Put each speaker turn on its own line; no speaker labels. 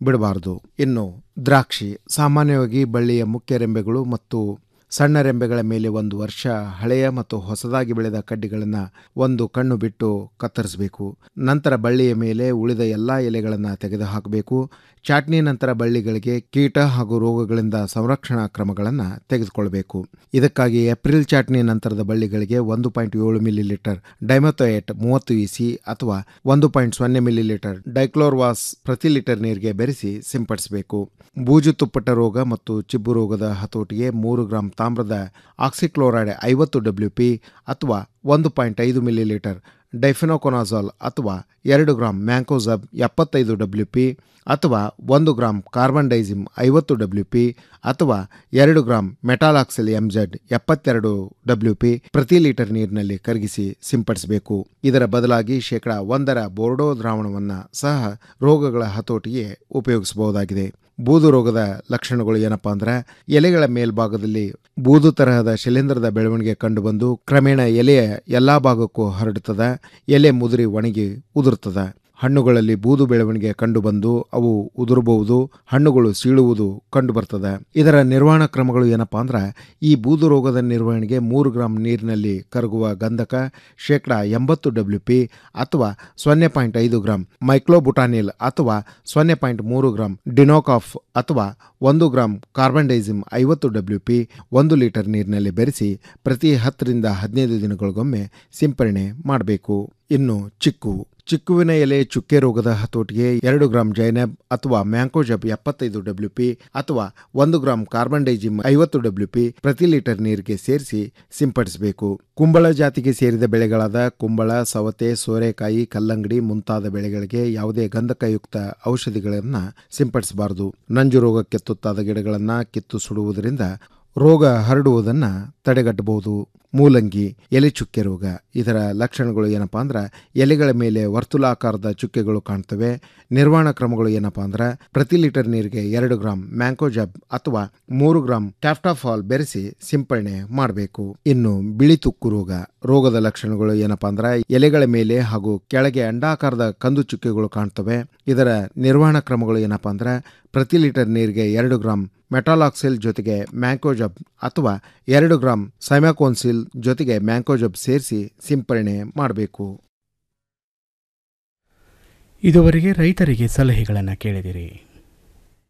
ಬಿಡಬಾರದು ಇನ್ನು ದ್ರಾಕ್ಷಿ ಸಾಮಾನ್ಯವಾಗಿ ಬಳ್ಳಿಯ ಮುಖ್ಯ ರೆಂಬೆಗಳು ಮತ್ತು ಸಣ್ಣ ರೆಂಬೆಗಳ ಮೇಲೆ ಒಂದು ವರ್ಷ ಹಳೆಯ ಮತ್ತು ಹೊಸದಾಗಿ ಬೆಳೆದ ಕಡ್ಡಿಗಳನ್ನು ಒಂದು ಕಣ್ಣು ಬಿಟ್ಟು ಕತ್ತರಿಸಬೇಕು ನಂತರ ಬಳ್ಳಿಯ ಮೇಲೆ ಉಳಿದ ಎಲ್ಲ ಎಲೆಗಳನ್ನು ತೆಗೆದುಹಾಕಬೇಕು ಚಾಟ್ನಿ ನಂತರ ಬಳ್ಳಿಗಳಿಗೆ ಕೀಟ ಹಾಗೂ ರೋಗಗಳಿಂದ ಸಂರಕ್ಷಣಾ ಕ್ರಮಗಳನ್ನು ತೆಗೆದುಕೊಳ್ಳಬೇಕು ಇದಕ್ಕಾಗಿ ಏಪ್ರಿಲ್ ಚಾಟ್ನಿ ನಂತರದ ಬಳ್ಳಿಗಳಿಗೆ ಒಂದು ಪಾಯಿಂಟ್ ಏಳು ಮಿಲಿ ಲೀಟರ್ ಡೈಮಥೋಯೇಟ್ ಮೂವತ್ತು ಇಸಿ ಅಥವಾ ಒಂದು ಪಾಯಿಂಟ್ ಸೊನ್ನೆ ಮಿಲಿ ಲೀಟರ್ ಡೈಕ್ಲೋರ್ವಾಸ್ ಪ್ರತಿ ಲೀಟರ್ ನೀರಿಗೆ ಬೆರೆಸಿ ಸಿಂಪಡಿಸಬೇಕು ಬೂಜು ತುಪ್ಪಟ ರೋಗ ಮತ್ತು ಚಿಬ್ಬು ರೋಗದ ಹತೋಟಿಗೆ ಮೂರು ಗ್ರಾಂ ತಾಮ್ರದ ಆಕ್ಸಿಕ್ಲೋರೈಡ್ ಐವತ್ತು ಡಬ್ಲ್ಯೂ ಪಿ ಅಥವಾ ಒಂದು ಪಾಯಿಂಟ್ ಐದು ಮಿಲಿ ಲೀಟರ್ ಡೈಫಿನೋಕೊನಾಜಾಲ್ ಅಥವಾ ಎರಡು ಗ್ರಾಂ ಮ್ಯಾಂಕೋಸಬ್ ಎಪ್ಪತ್ತೈದು ಡಬ್ಲ್ಯೂ ಪಿ ಅಥವಾ ಒಂದು ಗ್ರಾಂ ಕಾರ್ಬನ್ ಡೈಸಿಮ್ ಐವತ್ತು ಡಬ್ಲ್ಯೂ ಪಿ ಅಥವಾ ಎರಡು ಗ್ರಾಂ ಮೆಟಾಲಾಕ್ಸಿಲ್ ಎಂಜೆಡ್ ಎಪ್ಪತ್ತೆರಡು ಡಬ್ಲ್ಯೂ ಪಿ ಪ್ರತಿ ಲೀಟರ್ ನೀರಿನಲ್ಲಿ ಕರಗಿಸಿ ಸಿಂಪಡಿಸಬೇಕು ಇದರ ಬದಲಾಗಿ ಶೇಕಡ ಒಂದರ ಬೋರ್ಡೋ ದ್ರಾವಣವನ್ನು ಸಹ ರೋಗಗಳ ಹತೋಟಿಗೆ ಉಪಯೋಗಿಸಬಹುದಾಗಿದೆ ಬೂದು ರೋಗದ ಲಕ್ಷಣಗಳು ಏನಪ್ಪಾ ಅಂದ್ರೆ ಎಲೆಗಳ ಮೇಲ್ಭಾಗದಲ್ಲಿ ಬೂದು ತರಹದ ಶಿಲೀಂಧ್ರದ ಬೆಳವಣಿಗೆ ಕಂಡುಬಂದು ಕ್ರಮೇಣ ಎಲೆಯ ಎಲ್ಲಾ ಭಾಗಕ್ಕೂ ಹರಡುತ್ತದೆ ಎಲೆ ಮುದುರಿ ಒಣಗಿ ಉದುರುತ್ತದೆ ಹಣ್ಣುಗಳಲ್ಲಿ ಬೂದು ಬೆಳವಣಿಗೆ ಕಂಡುಬಂದು ಅವು ಉದುರಬಹುದು ಹಣ್ಣುಗಳು ಸೀಳುವುದು ಕಂಡುಬರ್ತದೆ ಇದರ ನಿರ್ವಹಣಾ ಕ್ರಮಗಳು ಏನಪ್ಪಾ ಅಂದ್ರೆ ಈ ಬೂದು ರೋಗದ ನಿರ್ವಹಣೆಗೆ ಮೂರು ಗ್ರಾಂ ನೀರಿನಲ್ಲಿ ಕರಗುವ ಗಂಧಕ ಶೇಕಡ ಎಂಬತ್ತು ಡಬ್ಲ್ಯೂ ಪಿ ಅಥವಾ ಸೊನ್ನೆ ಪಾಯಿಂಟ್ ಐದು ಗ್ರಾಂ ಮೈಕ್ಲೋಬುಟಾನಿಲ್ ಅಥವಾ ಸೊನ್ನೆ ಪಾಯಿಂಟ್ ಮೂರು ಗ್ರಾಂ ಡಿನೋಕಾಫ್ ಅಥವಾ ಒಂದು ಗ್ರಾಂ ಕಾರ್ಬನ್ ಡೈಸಿಮ್ ಐವತ್ತು ಡಬ್ಲ್ಯೂ ಪಿ ಒಂದು ಲೀಟರ್ ನೀರಿನಲ್ಲಿ ಬೆರೆಸಿ ಪ್ರತಿ ಹತ್ತರಿಂದ ಹದಿನೈದು ದಿನಗಳಿಗೊಮ್ಮೆ ಸಿಂಪರಣೆ ಮಾಡಬೇಕು ಇನ್ನು ಚಿಕ್ಕು ಚಿಕ್ಕುವಿನ ಎಲೆ ಚುಕ್ಕೆ ರೋಗದ ಹತೋಟಿಗೆ ಎರಡು ಗ್ರಾಂ ಜೈನಬ್ ಅಥವಾ ಮ್ಯಾಂಕೋಜಬ್ ಎಪ್ಪತ್ತೈದು ಡಬ್ಲ್ಯೂ ಪಿ ಅಥವಾ ಒಂದು ಗ್ರಾಂ ಕಾರ್ಬನ್ ಡೈಜಿಮ್ ಐವತ್ತು ಡಬ್ಲ್ಯೂ ಪಿ ಪ್ರತಿ ಲೀಟರ್ ನೀರಿಗೆ ಸೇರಿಸಿ ಸಿಂಪಡಿಸಬೇಕು ಕುಂಬಳ ಜಾತಿಗೆ ಸೇರಿದ ಬೆಳೆಗಳಾದ ಕುಂಬಳ ಸವತೆ ಸೋರೆಕಾಯಿ ಕಲ್ಲಂಗಡಿ ಮುಂತಾದ ಬೆಳೆಗಳಿಗೆ ಯಾವುದೇ ಗಂಧಕಯುಕ್ತ ಔಷಧಿಗಳನ್ನು ಸಿಂಪಡಿಸಬಾರದು ನಂಜು ರೋಗಕ್ಕೆ ತುತ್ತಾದ ಗಿಡಗಳನ್ನು ಕಿತ್ತು ಸುಡುವುದರಿಂದ ರೋಗ ಹರಡುವುದನ್ನು ತಡೆಗಟ್ಟಬಹುದು ಮೂಲಂಗಿ ಎಲೆ ಚುಕ್ಕೆ ರೋಗ ಇದರ ಲಕ್ಷಣಗಳು ಏನಪ್ಪಾ ಅಂದ್ರೆ ಎಲೆಗಳ ಮೇಲೆ ವರ್ತುಲಾಕಾರದ ಚುಕ್ಕೆಗಳು ಕಾಣ್ತವೆ ನಿರ್ವಹಣಾ ಕ್ರಮಗಳು ಏನಪ್ಪಾ ಅಂದ್ರೆ ಪ್ರತಿ ಲೀಟರ್ ನೀರಿಗೆ ಎರಡು ಗ್ರಾಂ ಮ್ಯಾಂಕೋಜಬ್ ಅಥವಾ ಮೂರು ಗ್ರಾಂ ಟ್ಯಾಫ್ಟಾಫಾಲ್ ಬೆರೆಸಿ ಸಿಂಪರಣೆ ಮಾಡಬೇಕು ಇನ್ನು ಬಿಳಿ ತುಕ್ಕು ರೋಗ ರೋಗದ ಲಕ್ಷಣಗಳು ಏನಪ್ಪಾ ಅಂದ್ರೆ ಎಲೆಗಳ ಮೇಲೆ ಹಾಗೂ ಕೆಳಗೆ ಅಂಡಾಕಾರದ ಕಂದು ಚುಕ್ಕೆಗಳು ಕಾಣ್ತವೆ ಇದರ ನಿರ್ವಹಣಾ ಕ್ರಮಗಳು ಏನಪ್ಪಾ ಅಂದ್ರೆ ಪ್ರತಿ ಲೀಟರ್ ನೀರಿಗೆ ಎರಡು ಗ್ರಾಂ ಮೆಟಾಲಾಕ್ಸಿಲ್ ಜೊತೆಗೆ ಮ್ಯಾಂಕೋಜಬ್ ಅಥವಾ ಎರಡು ಗ್ರಾಂ ಸೈಮ್ಯಾಕೋನ್ಸಿಲ್ ಜೊತೆಗೆ ಮ್ಯಾಂಕೋಜಬ್ ಸೇರಿಸಿ ಸಿಂಪರಣೆ ಮಾಡಬೇಕು
ಇದುವರೆಗೆ ರೈತರಿಗೆ ಸಲಹೆಗಳನ್ನು ಕೇಳಿದಿರಿ